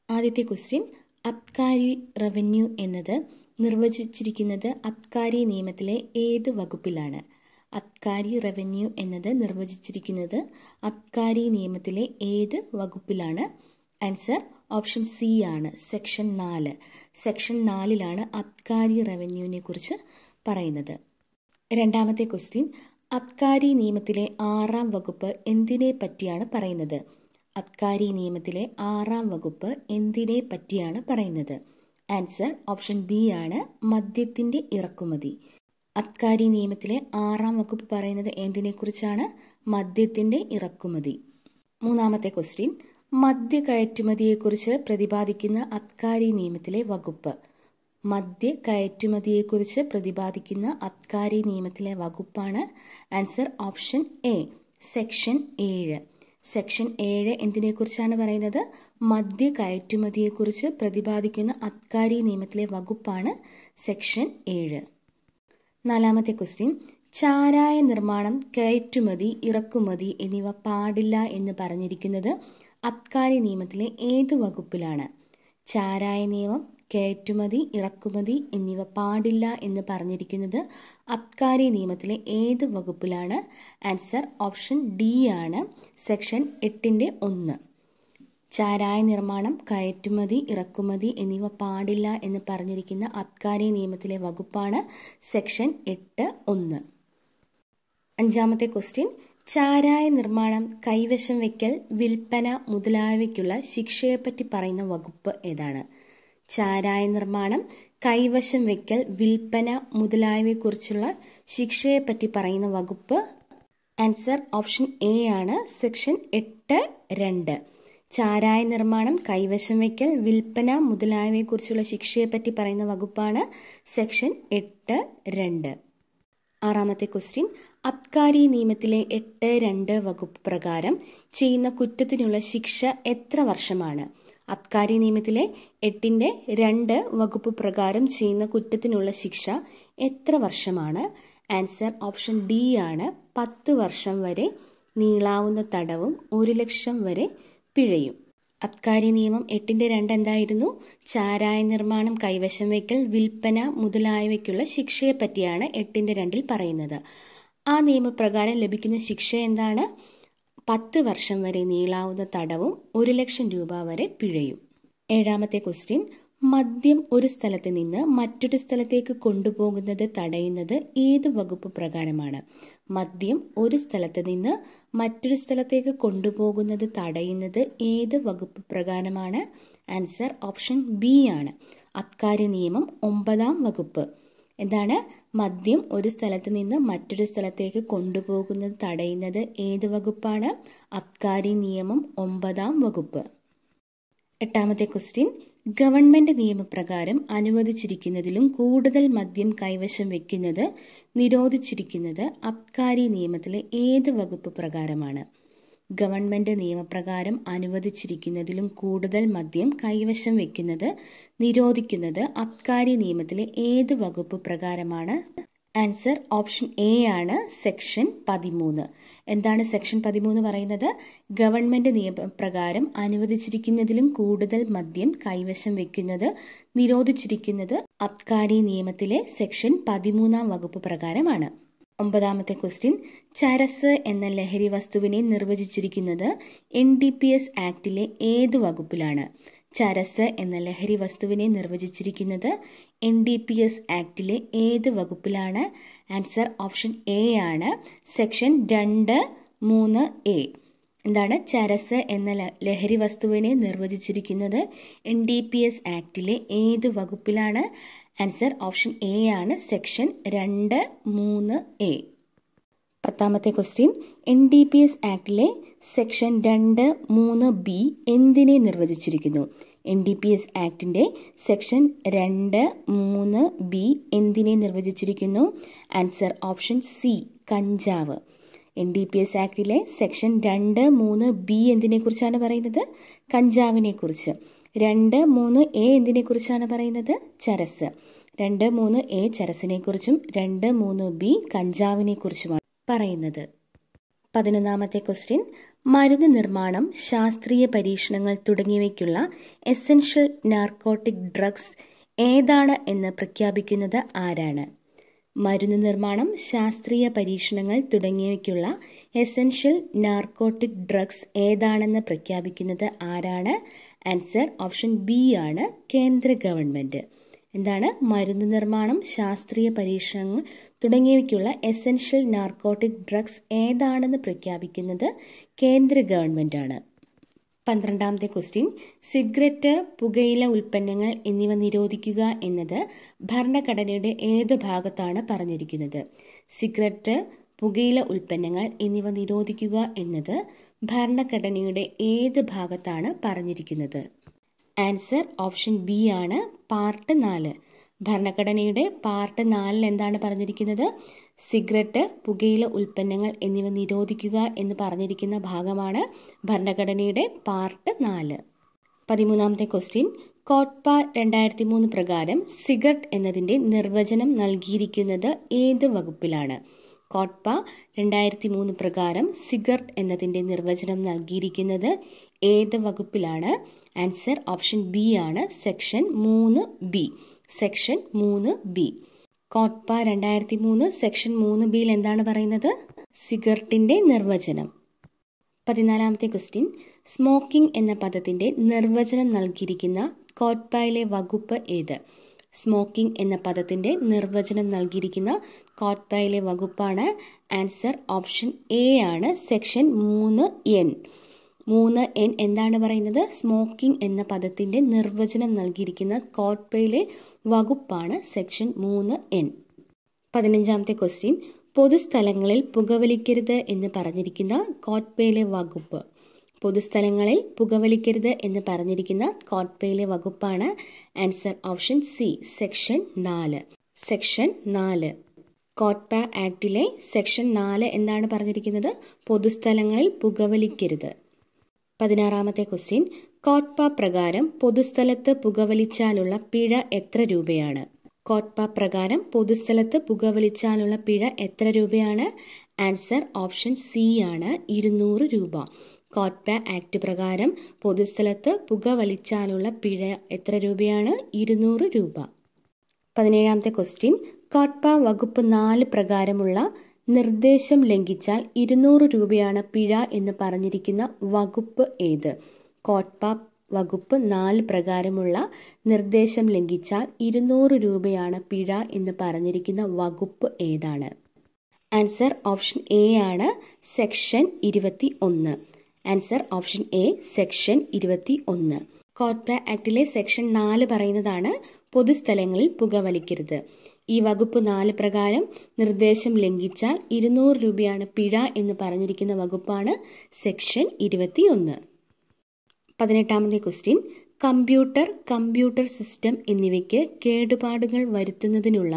ആദ്യത്തെ question അബ്കാരി revenue എന്നത് നിർവചിച്ചിരിക്കുന്നത് അബ്കാരി നിയമത്തിലെ ഏത് വകുപ്പിലാണ് അബ്കാരി റവന്യൂ എന്നത് നിർവചിച്ചിരിക്കുന്നത് അബ്കാരി നിയമത്തിലെ ഏത് വകുപ്പിലാണ് ആൻസർ ഓപ്ഷൻ സി ആണ് സെക്ഷൻ നാല് സെക്ഷൻ നാലിലാണ് അബ്കാരി റവന്യൂവിനെ കുറിച്ച് പറയുന്നത് രണ്ടാമത്തെ ക്വസ്റ്റ്യൻ അബ്കാരി നിയമത്തിലെ ആറാം വകുപ്പ് എന്തിനെ പറ്റിയാണ് പറയുന്നത് അബ്കാരി നിയമത്തിലെ ആറാം വകുപ്പ് എന്തിനെ പറ്റിയാണ് പറയുന്നത് ആൻസർ ഓപ്ഷൻ ബി ആണ് മദ്യത്തിന്റെ ഇറക്കുമതി അബ്കാരി നിയമത്തിലെ ആറാം വകുപ്പ് പറയുന്നത് എന്തിനെക്കുറിച്ചാണ് മദ്യത്തിന്റെ ഇറക്കുമതി മൂന്നാമത്തെ ക്വസ്റ്റ്യൻ മദ്യ കയറ്റുമതിയെക്കുറിച്ച് പ്രതിപാദിക്കുന്ന അബ്കാരി നിയമത്തിലെ വകുപ്പ് മദ്യ കയറ്റുമതിയെക്കുറിച്ച് പ്രതിപാദിക്കുന്ന അബ്കാരി നിയമത്തിലെ വകുപ്പാണ് ആൻസർ ഓപ്ഷൻ എ സെക്ഷൻ ഏഴ് സെക്ഷൻ ഏഴ് എന്തിനെക്കുറിച്ചാണ് പറയുന്നത് മദ്യ കയറ്റുമതിയെക്കുറിച്ച് പ്രതിപാദിക്കുന്ന അബ്കാരി നിയമത്തിലെ വകുപ്പാണ് സെക്ഷൻ ഏഴ് നാലാമത്തെ ക്വസ്റ്റ്യൻ ചാരായ നിർമ്മാണം കയറ്റുമതി ഇറക്കുമതി എന്നിവ പാടില്ല എന്ന് പറഞ്ഞിരിക്കുന്നത് അബ്കാരി നിയമത്തിലെ ഏത് വകുപ്പിലാണ് ചാരായ നിയമം കയറ്റുമതി ഇറക്കുമതി എന്നിവ പാടില്ല എന്ന് പറഞ്ഞിരിക്കുന്നത് അബ്കാരി നിയമത്തിലെ ഏത് വകുപ്പിലാണ് ആൻസർ ഓപ്ഷൻ ഡി ആണ് സെക്ഷൻ എട്ടിൻ്റെ ഒന്ന് ചാരായ നിർമ്മാണം കയറ്റുമതി ഇറക്കുമതി എന്നിവ പാടില്ല എന്ന് പറഞ്ഞിരിക്കുന്ന അബ്കാരി നിയമത്തിലെ വകുപ്പാണ് സെക്ഷൻ എട്ട് ഒന്ന് അഞ്ചാമത്തെ ക്വസ്റ്റ്യൻ ചാരായ നിർമ്മാണം കൈവശം വയ്ക്കൽ വിൽപ്പന മുതലായവയ്ക്കുള്ള ശിക്ഷയെപ്പറ്റി പറയുന്ന വകുപ്പ് ഏതാണ് ചാരായ നിർമ്മാണം കൈവശം വയ്ക്കൽ വിൽപ്പന മുതലായവയെക്കുറിച്ചുള്ള ശിക്ഷയെപ്പറ്റി പറയുന്ന വകുപ്പ് ആൻസർ ഓപ്ഷൻ എ ആണ് സെക്ഷൻ എട്ട് രണ്ട് ചാരായ നിർമ്മാണം കൈവശം വയ്ക്കൽ വിൽപ്പന മുതലായവയെക്കുറിച്ചുള്ള ശിക്ഷയെപ്പറ്റി പറയുന്ന വകുപ്പാണ് സെക്ഷൻ എട്ട് രണ്ട് ആറാമത്തെ ക്വസ്റ്റ്യൻ അബ്കാരി നിയമത്തിലെ എട്ട് രണ്ട് വകുപ്പ് പ്രകാരം ചെയ്യുന്ന കുറ്റത്തിനുള്ള ശിക്ഷ എത്ര വർഷമാണ് അബ്കാരി നിയമത്തിലെ എട്ടിൻ്റെ രണ്ട് വകുപ്പ് പ്രകാരം ചെയ്യുന്ന കുറ്റത്തിനുള്ള ശിക്ഷ എത്ര വർഷമാണ് ആൻസർ ഓപ്ഷൻ ഡി ആണ് പത്ത് വർഷം വരെ നീളാവുന്ന തടവും ഒരു ലക്ഷം വരെ പിഴയും അബ്കാരി നിയമം എട്ടിന്റെ രണ്ട് എന്തായിരുന്നു ചാരായ നിർമ്മാണം കൈവശം വയ്ക്കൽ വിൽപ്പന മുതലായവയ്ക്കുള്ള ശിക്ഷയെ പറ്റിയാണ് എട്ടിന്റെ രണ്ടിൽ പറയുന്നത് ആ നിയമപ്രകാരം ലഭിക്കുന്ന ശിക്ഷ എന്താണ് പത്ത് വർഷം വരെ നീളാവുന്ന തടവും ഒരു ലക്ഷം രൂപ വരെ പിഴയും ഏഴാമത്തെ ക്വസ്റ്റ്യൻ മദ്യം ഒരു സ്ഥലത്ത് നിന്ന് മറ്റൊരു സ്ഥലത്തേക്ക് കൊണ്ടുപോകുന്നത് തടയുന്നത് ഏത് വകുപ്പ് പ്രകാരമാണ് മദ്യം ഒരു സ്ഥലത്ത് നിന്ന് മറ്റൊരു സ്ഥലത്തേക്ക് കൊണ്ടുപോകുന്നത് തടയുന്നത് ഏത് വകുപ്പ് പ്രകാരമാണ് ആൻസർ ഓപ്ഷൻ ബി ആണ് അബ്കാരി നിയമം ഒമ്പതാം വകുപ്പ് എന്താണ് മദ്യം ഒരു സ്ഥലത്ത് നിന്ന് മറ്റൊരു സ്ഥലത്തേക്ക് കൊണ്ടുപോകുന്നത് തടയുന്നത് ഏത് വകുപ്പാണ് അബ്കാരി നിയമം ഒമ്പതാം വകുപ്പ് എട്ടാമത്തെ ക്വസ്റ്റ്യൻ ഗവൺമെന്റ് നിയമപ്രകാരം അനുവദിച്ചിരിക്കുന്നതിലും കൂടുതൽ മദ്യം കൈവശം വെക്കുന്നത് നിരോധിച്ചിരിക്കുന്നത് അബ്കാരി നിയമത്തിലെ ഏത് വകുപ്പ് പ്രകാരമാണ് ഗവൺമെന്റ് നിയമപ്രകാരം അനുവദിച്ചിരിക്കുന്നതിലും കൂടുതൽ മദ്യം കൈവശം വെക്കുന്നത് നിരോധിക്കുന്നത് അബ്കാരി നിയമത്തിലെ ഏത് വകുപ്പ് പ്രകാരമാണ് ആൻസർ ഓപ്ഷൻ എ ആണ് സെക്ഷൻ പതിമൂന്ന് എന്താണ് സെക്ഷൻ പതിമൂന്ന് പറയുന്നത് ഗവൺമെന്റ് നിയമപ്രകാരം അനുവദിച്ചിരിക്കുന്നതിലും കൂടുതൽ മദ്യം കൈവശം വെക്കുന്നത് നിരോധിച്ചിരിക്കുന്നത് അബ്കാരി നിയമത്തിലെ സെക്ഷൻ പതിമൂന്നാം വകുപ്പ് പ്രകാരമാണ് ഒമ്പതാമത്തെ ക്വസ്റ്റ്യൻ ചരസ് എന്ന ലഹരി വസ്തുവിനെ നിർവചിച്ചിരിക്കുന്നത് എൻ ഡി പി എസ് ആക്ടിലെ ഏത് വകുപ്പിലാണ് ചരസ് എന്ന ലഹരി വസ്തുവിനെ നിർവചിച്ചിരിക്കുന്നത് എൻ ഡി പി എസ് ആക്ടിലെ ഏത് വകുപ്പിലാണ് ആൻസർ ഓപ്ഷൻ എ ആണ് സെക്ഷൻ രണ്ട് മൂന്ന് എ എന്താണ് ചരസ് എന്ന ലഹരി വസ്തുവിനെ നിർവചിച്ചിരിക്കുന്നത് എൻ ഡി പി എസ് ആക്ടിലെ ഏത് വകുപ്പിലാണ് ആൻസർ ഓപ്ഷൻ എ ആണ് സെക്ഷൻ രണ്ട് മൂന്ന് എ പത്താമത്തെ question N D P S ആക്ടിലെ സെക്ഷൻ രണ്ട് മൂന്ന് ബി എന്തിനെ നിർവചിച്ചിരിക്കുന്നു N D P S ആക്ടിന്റെ section രണ്ട് മൂന്ന് ബി എന്തിനെ നിർവചിച്ചിരിക്കുന്നു ആൻസർ ഓപ്ഷൻ സി കഞ്ചാവ് എൻ ഡി പി എസ് ആക്ടിലെ സെക്ഷൻ രണ്ട് മൂന്ന് ബി എന്തിനെ കുറിച്ചാണ് പറയുന്നത് കഞ്ചാവിനെ കുറിച്ച് രണ്ട് മൂന്ന് എ എന്തിനെ കുറിച്ചാണ് പറയുന്നത് ചരസ് രണ്ട് മൂന്ന് എ ചരസിനെ കുറിച്ചും രണ്ട് മൂന്ന് ബി കഞ്ചാവിനെ കുറിച്ചുമാണ് പറയുന്നത് പതിനൊന്നാമത്തെ ക്വസ്റ്റ്യൻ മരുന്ന് നിർമ്മാണം ശാസ്ത്രീയ പരീക്ഷണങ്ങൾ തുടങ്ങിയവയ്ക്കുള്ള എസെൻഷ്യൽ നാർക്കോട്ടിക് ഡ്രഗ്സ് ഏതാണ് എന്ന് പ്രഖ്യാപിക്കുന്നത് ആരാണ് മരുന്ന് നിർമ്മാണം ശാസ്ത്രീയ പരീക്ഷണങ്ങൾ തുടങ്ങിയവയ്ക്കുള്ള എസെൻഷ്യൽ നാർക്കോട്ടിക് ഡ്രഗ്സ് ഏതാണെന്ന് പ്രഖ്യാപിക്കുന്നത് ആരാണ് ആൻസർ ഓപ്ഷൻ ബി ആണ് കേന്ദ്ര ഗവൺമെൻറ് എന്താണ് മരുന്ന് നിർമ്മാണം ശാസ്ത്രീയ പരീക്ഷണങ്ങൾ തുടങ്ങിയവയ്ക്കുള്ള എസെൻഷ്യൽ നാർക്കോട്ടിക് ഡ്രഗ്സ് ഏതാണെന്ന് പ്രഖ്യാപിക്കുന്നത് കേന്ദ്ര ഗവൺമെൻറ് ആണ് പന്ത്രണ്ടാമത്തെ ക്വസ്റ്റ്യൻ സിഗരറ്റ് പുകയില ഉൽപ്പന്നങ്ങൾ എന്നിവ നിരോധിക്കുക എന്നത് ഭരണഘടനയുടെ ഏത് ഭാഗത്താണ് പറഞ്ഞിരിക്കുന്നത് സിഗരറ്റ് പുകയില ഉൽപ്പന്നങ്ങൾ എന്നിവ നിരോധിക്കുക എന്നത് ഭരണഘടനയുടെ ഏത് ഭാഗത്താണ് പറഞ്ഞിരിക്കുന്നത് ആൻസർ ഓപ്ഷൻ ബി ആണ് പാർട്ട് നാല് ഭരണഘടനയുടെ പാർട്ട് നാലിൽ എന്താണ് പറഞ്ഞിരിക്കുന്നത് സിഗരറ്റ് പുകയില ഉൽപ്പന്നങ്ങൾ എന്നിവ നിരോധിക്കുക എന്ന് പറഞ്ഞിരിക്കുന്ന ഭാഗമാണ് ഭരണഘടനയുടെ പാർട്ട് നാല് പതിമൂന്നാമത്തെ ക്വസ്റ്റ്യൻ കോട്ട്പ രണ്ടായിരത്തി മൂന്ന് പ്രകാരം സിഗരറ്റ് എന്നതിൻ്റെ നിർവചനം നൽകിയിരിക്കുന്നത് ഏത് വകുപ്പിലാണ് കോട്ട്പ രണ്ടായിരത്തി മൂന്ന് പ്രകാരം സിഗരറ്റ് എന്നതിൻ്റെ നിർവചനം നൽകിയിരിക്കുന്നത് ഏത് വകുപ്പിലാണ് ആൻസർ ഓപ്ഷൻ ബി ആണ് സെക്ഷൻ മൂന്ന് ബി സെക്ഷൻ മൂന്ന് ബി കോട്ട്പ രണ്ടായിരത്തി മൂന്ന് സെക്ഷൻ മൂന്ന് ബിയിൽ എന്താണ് പറയുന്നത് സിഗരറ്റിന്റെ നിർവചനം പതിനാലാമത്തെ ക്വസ്റ്റ്യൻ സ്മോക്കിംഗ് എന്ന പദത്തിന്റെ നിർവചനം നൽകിയിരിക്കുന്ന കോട്ട്പയിലെ വകുപ്പ് ഏത് സ്മോക്കിംഗ് എന്ന പദത്തിന്റെ നിർവചനം നൽകിയിരിക്കുന്ന കോട്ട്പയിലെ വകുപ്പാണ് ആൻസർ ഓപ്ഷൻ എ ആണ് സെക്ഷൻ മൂന്ന് എൻ മൂന്ന് എൻ എന്താണ് പറയുന്നത് സ്മോക്കിംഗ് എന്ന പദത്തിന്റെ നിർവചനം നൽകിയിരിക്കുന്ന കോട്ട്പയിലെ വകുപ്പാണ് സെക്ഷൻ മൂന്ന് എൻ പതിനഞ്ചാമത്തെ ക്വസ്റ്റ്യൻ പൊതുസ്ഥലങ്ങളിൽ പുകവലിക്കരുത് എന്ന് പറഞ്ഞിരിക്കുന്ന കോട്ട്പയിലെ വകുപ്പ് പൊതുസ്ഥലങ്ങളിൽ പുകവലിക്കരുത് എന്ന് പറഞ്ഞിരിക്കുന്ന കോട്ട്പയിലെ വകുപ്പാണ് ആൻസർ ഓപ്ഷൻ സി സെക്ഷൻ നാല് സെക്ഷൻ നാല് കോട്ട്പ ആക്ടിലെ സെക്ഷൻ നാല് എന്താണ് പറഞ്ഞിരിക്കുന്നത് പൊതുസ്ഥലങ്ങളിൽ പുകവലിക്കരുത് പതിനാറാമത്തെ ക്വസ്റ്റ്യൻ കോട്ട്പ പ്രകാരം പൊതുസ്ഥലത്ത് പുകവലിച്ചാലുള്ള പിഴ എത്ര രൂപയാണ് കോട്ട്പ പ്രകാരം പൊതുസ്ഥലത്ത് പുകവലിച്ചാലുള്ള പിഴ എത്ര രൂപയാണ് ആൻസർ ഓപ്ഷൻ സി ആണ് ഇരുന്നൂറ് രൂപ കോട്ട്പ ആക്ട് പ്രകാരം പൊതുസ്ഥലത്ത് പുകവലിച്ചാലുള്ള പിഴ എത്ര രൂപയാണ് ഇരുന്നൂറ് രൂപ പതിനേഴാമത്തെ ക്വസ്റ്റ്യൻ കോട്ട്പ വകുപ്പ് നാല് പ്രകാരമുള്ള നിർദ്ദേശം ലംഘിച്ചാൽ ഇരുന്നൂറ് രൂപയാണ് പിഴ എന്ന് പറഞ്ഞിരിക്കുന്ന വകുപ്പ് ഏത് കോട്ട്പ വകുപ്പ് നാല് പ്രകാരമുള്ള നിർദ്ദേശം ലംഘിച്ചാൽ ഇരുന്നൂറ് രൂപയാണ് പിഴ എന്ന് പറഞ്ഞിരിക്കുന്ന വകുപ്പ് ഏതാണ് ആൻസർ ഓപ്ഷൻ എ ആണ് സെക്ഷൻ ഇരുപത്തി ഒന്ന് ആൻസർ ഓപ്ഷൻ എ സെക്ഷൻ ഇരുപത്തി ഒന്ന് കോട്ട്പ ആക്ടിലെ സെക്ഷൻ നാല് പറയുന്നതാണ് പൊതുസ്ഥലങ്ങളിൽ പുകവലിക്കരുത് ഈ വകുപ്പ് നാല് പ്രകാരം നിർദ്ദേശം ലംഘിച്ചാൽ ഇരുന്നൂറ് രൂപയാണ് പിഴ എന്ന് പറഞ്ഞിരിക്കുന്ന വകുപ്പാണ് സെക്ഷൻ ഇരുപത്തിയൊന്ന് പതിനെട്ടാമത്തെ ക്വസ്റ്റ്യൻ കമ്പ്യൂട്ടർ കമ്പ്യൂട്ടർ സിസ്റ്റം എന്നിവയ്ക്ക് കേടുപാടുകൾ വരുത്തുന്നതിനുള്ള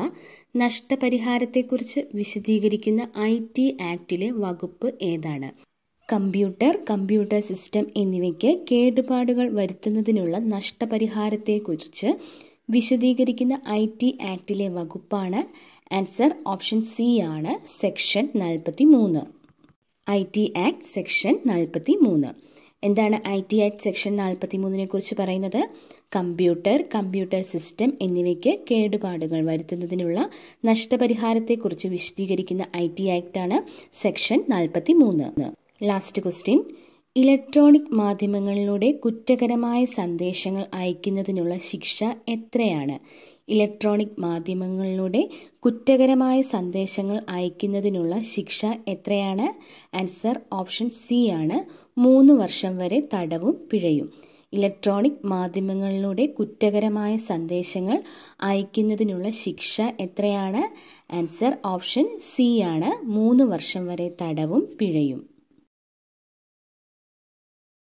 നഷ്ടപരിഹാരത്തെക്കുറിച്ച് വിശദീകരിക്കുന്ന ഐ ടി ആക്ടിലെ വകുപ്പ് ഏതാണ് കമ്പ്യൂട്ടർ കമ്പ്യൂട്ടർ സിസ്റ്റം എന്നിവയ്ക്ക് കേടുപാടുകൾ വരുത്തുന്നതിനുള്ള നഷ്ടപരിഹാരത്തെക്കുറിച്ച് വിശദീകരിക്കുന്ന ഐ ടി ആക്ടിലെ വകുപ്പാണ് ആൻസർ ഓപ്ഷൻ സി ആണ് സെക്ഷൻ നാൽപ്പത്തി മൂന്ന് ഐ ടി ആക്ട് സെക്ഷൻ നാൽപ്പത്തി മൂന്ന് എന്താണ് ഐ ടി ആക്ട് സെക്ഷൻ നാൽപ്പത്തി മൂന്നിനെ കുറിച്ച് പറയുന്നത് കമ്പ്യൂട്ടർ കമ്പ്യൂട്ടർ സിസ്റ്റം എന്നിവയ്ക്ക് കേടുപാടുകൾ വരുത്തുന്നതിനുള്ള നഷ്ടപരിഹാരത്തെക്കുറിച്ച് വിശദീകരിക്കുന്ന ഐ ടി ആക്ട് ആണ് സെക്ഷൻ നാൽപ്പത്തി മൂന്ന് ലാസ്റ്റ് ക്വസ്റ്റ്യൻ ഇലക്ട്രോണിക് മാധ്യമങ്ങളിലൂടെ കുറ്റകരമായ സന്ദേശങ്ങൾ അയക്കുന്നതിനുള്ള ശിക്ഷ എത്രയാണ് ഇലക്ട്രോണിക് മാധ്യമങ്ങളിലൂടെ കുറ്റകരമായ സന്ദേശങ്ങൾ അയക്കുന്നതിനുള്ള ശിക്ഷ എത്രയാണ് ആൻസർ ഓപ്ഷൻ സി ആണ് മൂന്ന് വർഷം വരെ തടവും പിഴയും ഇലക്ട്രോണിക് മാധ്യമങ്ങളിലൂടെ കുറ്റകരമായ സന്ദേശങ്ങൾ അയക്കുന്നതിനുള്ള ശിക്ഷ എത്രയാണ് ആൻസർ ഓപ്ഷൻ സി ആണ് മൂന്ന് വർഷം വരെ തടവും പിഴയും